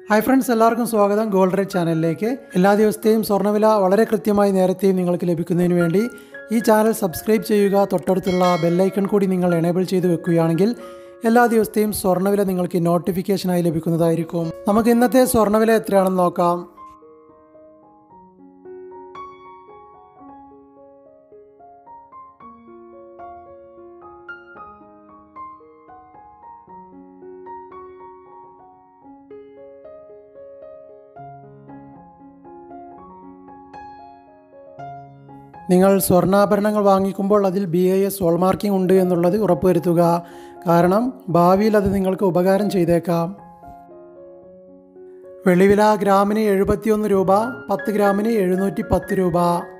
hi friends എല്ലാവർക്കും സ്വാഗതം gold rate ചാനലിലേക്ക് എല്ലാ ദിവസത്തെയും സ്വർണ്ണവില വളരെ കൃത്യമായി നേരത്തെയും നിങ്ങൾക്ക് ലഭിക്കുന്നതിന് വേണ്ടി ഈ ചാനൽ സബ്സ്ക്രൈബ് ചെയ്യുക തൊട്ടടുത്തുള്ള ബെല്ലൈക്കൺ കൂടി നിങ്ങൾ എനേബിൾ ചെയ്ത് വെക്കുകയാണെങ്കിൽ എല്ലാ ദിവസത്തെയും സ്വർണ്ണവില നിങ്ങൾക്ക് നോട്ടിഫിക്കേഷനായി ലഭിക്കുന്നതായിരിക്കും നമുക്ക് ഇന്നത്തെ സ്വർണ്ണവില എത്രയാണെന്ന് നോക്കാം നിങ്ങൾ സ്വർണ്ണാഭരണങ്ങൾ വാങ്ങിക്കുമ്പോൾ അതിൽ ബി ഐ എസ് ഹോൾമാർക്കിംഗ് ഉണ്ട് എന്നുള്ളത് ഉറപ്പുവരുത്തുക കാരണം ഭാവിയിൽ അത് നിങ്ങൾക്ക് ഉപകാരം ചെയ്തേക്കാം വെള്ളിവില ഗ്രാമിന് എഴുപത്തിയൊന്ന് രൂപ പത്ത് ഗ്രാമിന് എഴുന്നൂറ്റി പത്ത് രൂപ